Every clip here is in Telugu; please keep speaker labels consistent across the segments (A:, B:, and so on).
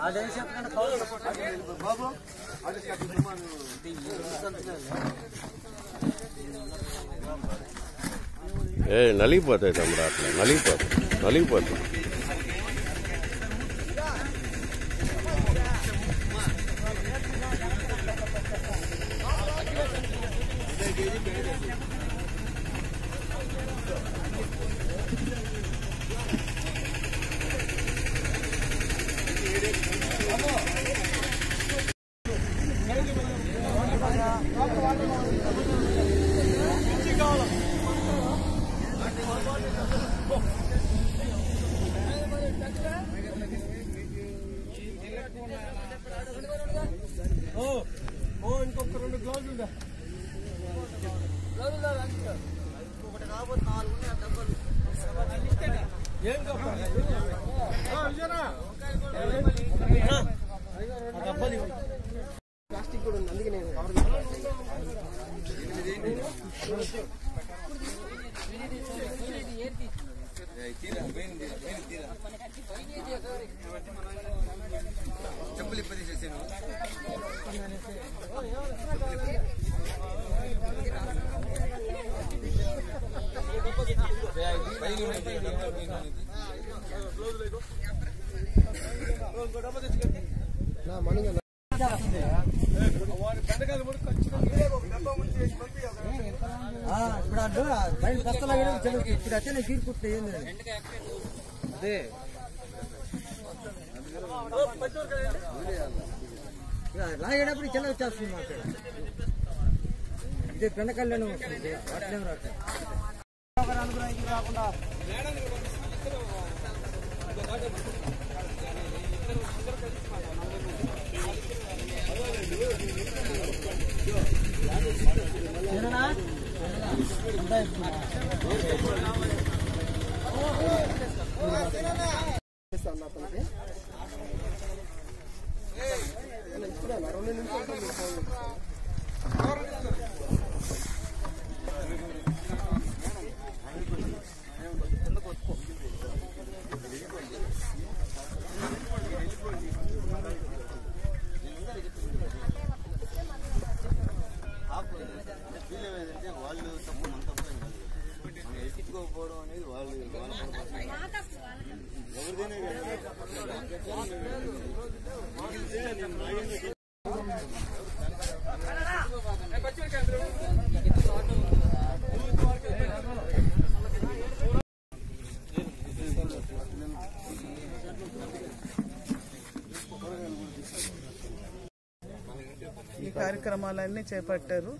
A: ఏ నలిగిపోతాయి తమ్ముడు అట్లా నలిగిపోతాయి నలిగిపోతాయి
B: ఇప్పుడు అడ్డు బయట బస్తలా ఇప్పుడు వచ్చే నేను తీర్పుట్టే ఏంది అదే లాగేటప్పుడు చిన్న వచ్చేస్తుంది మాకు ఇదే పెండకల్లోనే వస్తుంది అట్లే రావట్లేదు రాకుండా
C: ఈ కార్యక్రమాలన్నీ చేపట్టారు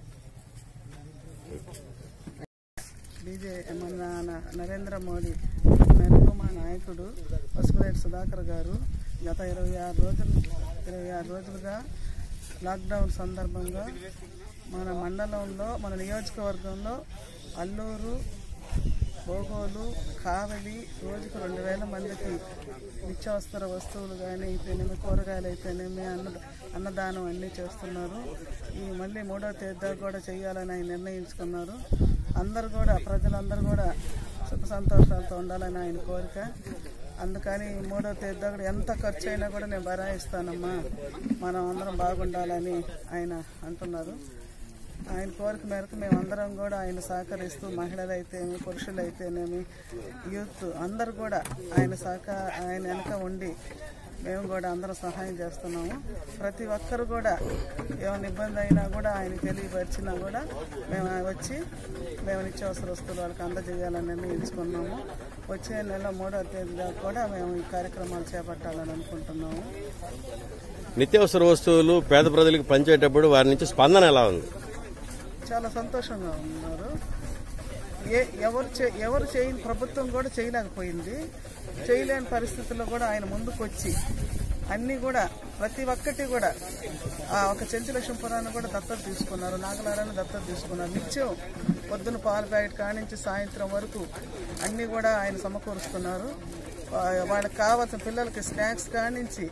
C: బీజే మన న- నరేంద్ర మోడీ మేరకు మా నాయకుడు పసుపులేటి సుధాకర్ గారు గత ఇరవై ఆరు రోజులు ఇరవై ఆరు రోజులుగా లాక్డౌన్ సందర్భంగా మన మండలంలో మన నియోజకవర్గంలో అల్లూరు బోగోలు కావలి రోజుకు రెండు వేల మందికి నిత్యావసర వస్తువులు కానీ అయితేనేమి కూరగాయలు అయితేనేమి అన్న అన్నదానం అన్నీ చేస్తున్నారు ఈ మళ్ళీ మూడో తేదీ కూడా చేయాలని ఆయన నిర్ణయించుకున్నారు అందరు కూడా ప్రజలందరూ కూడా సుఖ సంతోషాలతో ఉండాలని ఆయన కోరిక అందుకని ఈ మూడో తేదీ కూడా ఎంత ఖర్చు అయినా కూడా నేను భరాయిస్తానమ్మా మనం అందరం బాగుండాలని ఆయన అంటున్నారు ఆయన కోరిక మేరకు మేమందరం కూడా ఆయన సహకరిస్తూ మహిళలు అయితేనేమి పురుషులు అయితేనేమి యూత్ అందరు కూడా ఆయన సహక ఆయన వెనక ఉండి మేము కూడా అందరం సహాయం చేస్తున్నాము ప్రతి ఒక్కరు కూడా ఏమైనా ఇబ్బంది అయినా కూడా ఆయన తెలియపరిచినా కూడా మేము వచ్చి మేము నిత్యావసర వస్తువులు వాళ్ళకి అందజేయాలని నిర్ణయించుకున్నాము వచ్చే నెల మూడో తేదీ దాకా కూడా మేము ఈ కార్యక్రమాలు చేపట్టాలని అనుకుంటున్నాము
A: నిత్యావసర వస్తువులు పేద ప్రజలకు పంచేటప్పుడు వారి నుంచి స్పందన ఎలా ఉంది
C: చాలా సంతోషంగా ఉన్నారు ఏ ఎవరు చే- ఎవరు చేయని ప్రభుత్వం కూడా చేయలేకపోయింది చేయలేని పరిస్థితుల్లో కూడా ఆయన ముందుకు వచ్చి అన్నీ కూడా ప్రతి ఒక్కటి కూడా ఆ ఒక చెంచులక్ష్మపురాన్ని కూడా దత్తత తీసుకున్నారు నాగలారాన్ని దత్తత తీసుకున్నారు నిత్యం పొద్దున పాలు ప్యాకెట్ కానించి సాయంత్రం వరకు అన్నీ కూడా ఆయన సమకూరుస్తున్నారు వా- వాళ్ళకి కావాల్సిన పిల్లలకి స్నాక్స్ కానించి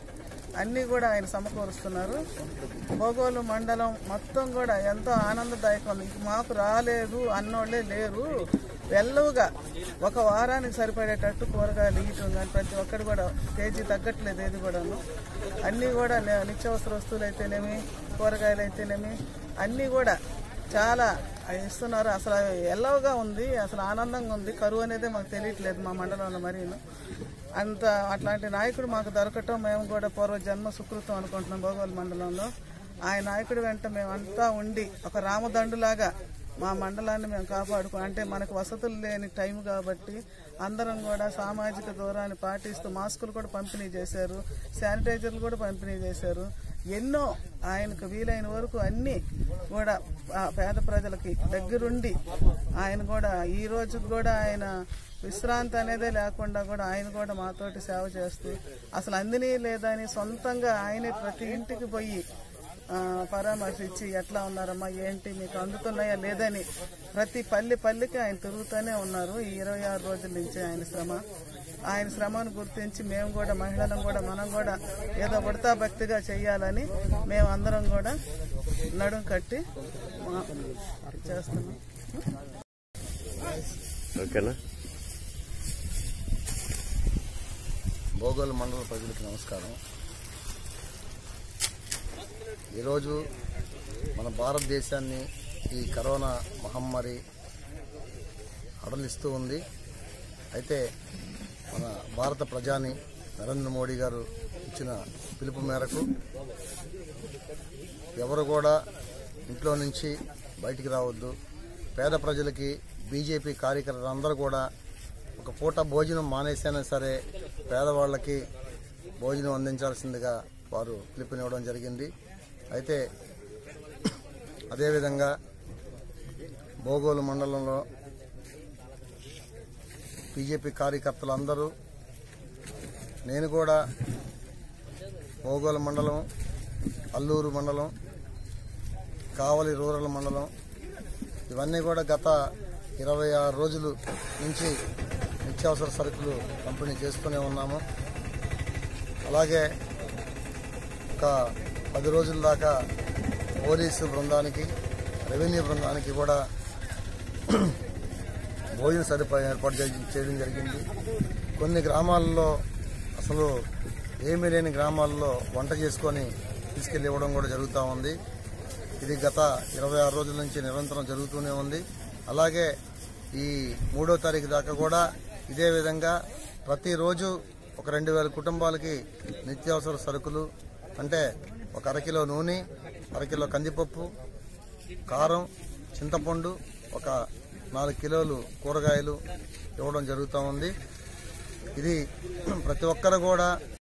C: అన్నీ కూడా ఆయన సమకూరుస్తున్నారు భోగోలు మండలం మొత్తం కూడా ఎంతో ఆనందదాయకం ఉంది మాకు రాలేదు అన్నోళ్ళే లేరు వెల్లవుగా ఒక వారానికి సరిపడేటట్టు కూరగాయలు ఇయటం కానీ ప్రతి ఒక్కటి కూడా కేజీ తగ్గట్లేదు ఏది కూడాను అన్నీ కూడా ని- నిత్యావసర వస్తువులు అయితేనేమి కూరగాయలు అయితేనేమి అన్నీ కూడా చాలా ఇస్తున్నారు అసలు ఎల్లవుగా ఉంది అసలు ఆనందంగా ఉంది కరువు అనేది మాకు తెలియట్లేదు మా మండలంలో మరీను అంత అట్లాంటి నాయకుడు మాకు దొరకటం మేము కూడా పూర్వ జన్మ సుకృతం అనుకుంటున్నాం భోగోలు మండలంలో ఆయన నాయకుడి వెంట మేమంతా ఉండి ఒక రామదండులాగా మా మండలాన్ని మేము కాపాడుకో అంటే మనకు వసతులు లేని టైం కాబట్టి అందరం కూడా సామాజిక దూరాన్ని పాటిస్తూ మాస్కులు కూడా పంపిణీ చేశారు శానిటైజర్లు కూడా పంపిణీ చేశారు ఎన్నో ఆయనకు వీలైన వరకు అన్ని కూడా ఆ పేద ప్రజలకి దగ్గరుండి ఆయన కూడా ఈ రోజు కూడా ఆయన విశ్రాంతి అనేదే లేకుండా కూడా ఆయన కూడా మాతోటి సేవ చేస్తూ అసలు అందినీ లేదని సొంతంగా ఆయనే ప్రతి ఇంటికి పోయి ఆ, పరామర్శించి ఎట్లా ఉన్నారమ్మా ఏంటి మీకు అందుతున్నాయా లేదని ప్రతి పల్లె పల్లెకి ఆయన తిరుగుతూనే ఉన్నారు ఈ ఇరవై ఆరు రోజుల నుంచి ఆయన శ్రమ ఆయన శ్రమను గుర్తించి మేము కూడా మహిళలం కూడా మనం కూడా ఏదో ఉడతా భక్తిగా చెయ్యాలని మేము అందరం కూడా నడుం కట్టి మా- చేస్తున్నాం
A: ఓకేనా
D: భోగోలు మండల ప్రజలకు నమస్కారం ఈరోజు మన భారతదేశాన్ని ఈ కరోనా మహమ్మారి అడలిస్తూ ఉంది అయితే మన భారత ప్రజాని నరేంద్ర మోడీ గారు ఇచ్చిన పిలుపు మేరకు ఎవరు కూడా ఇంట్లో నుంచి బయటికి రావద్దు పేద ప్రజలకి బీజేపీ కార్యకర్తలందరూ కూడా ఒక పూట భోజనం మానేసైనా సరే పేదవాళ్ళకి భోజనం అందించాల్సిందిగా వారు పిలుపునివ్వడం జరిగింది అయితే అదేవిధంగా భోగోలు మండలంలో బీజేపీ కార్యకర్తలందరూ నేను కూడా భోగోలు మండలం అల్లూరు మండలం కావలి రూరల్ మండలం ఇవన్నీ కూడా గత ఇరవై ఆరు రోజులు నుంచి నిత్యావసర సరుకులు పంపిణీ చేస్తూనే ఉన్నాము అలాగే ఒక పది రోజుల దాకా పోలీసు బృందానికి రెవెన్యూ బృందానికి కూడా భోజన సదుపాయం ఏర్పాటు చేయ- చేయడం జరిగింది కొన్ని గ్రామాల్లో అసలు ఏమీ లేని గ్రామాల్లో వంట చేసుకొని తీసుకెళ్లి ఇవ్వడం కూడా జరుగుతూ ఉంది ఇది గత ఇరవై ఆరు రోజుల నుంచి నిరంతరం జరుగుతూనే ఉంది అలాగే ఈ మూడో తారీఖు దాకా కూడా ఇదే విధంగా ప్రతిరోజు ఒక రెండు వేల కుటుంబాలకి నిత్యావసర సరుకులు అంటే ఒక అరకిలో నూనె అరకిలో కందిపప్పు కారం చింతపండు ఒక నాలుగు కిలోలు కూరగాయలు ఇవ్వడం జరుగుతూ ఉంది ఇది ప్రతి ఒక్కరు కూడా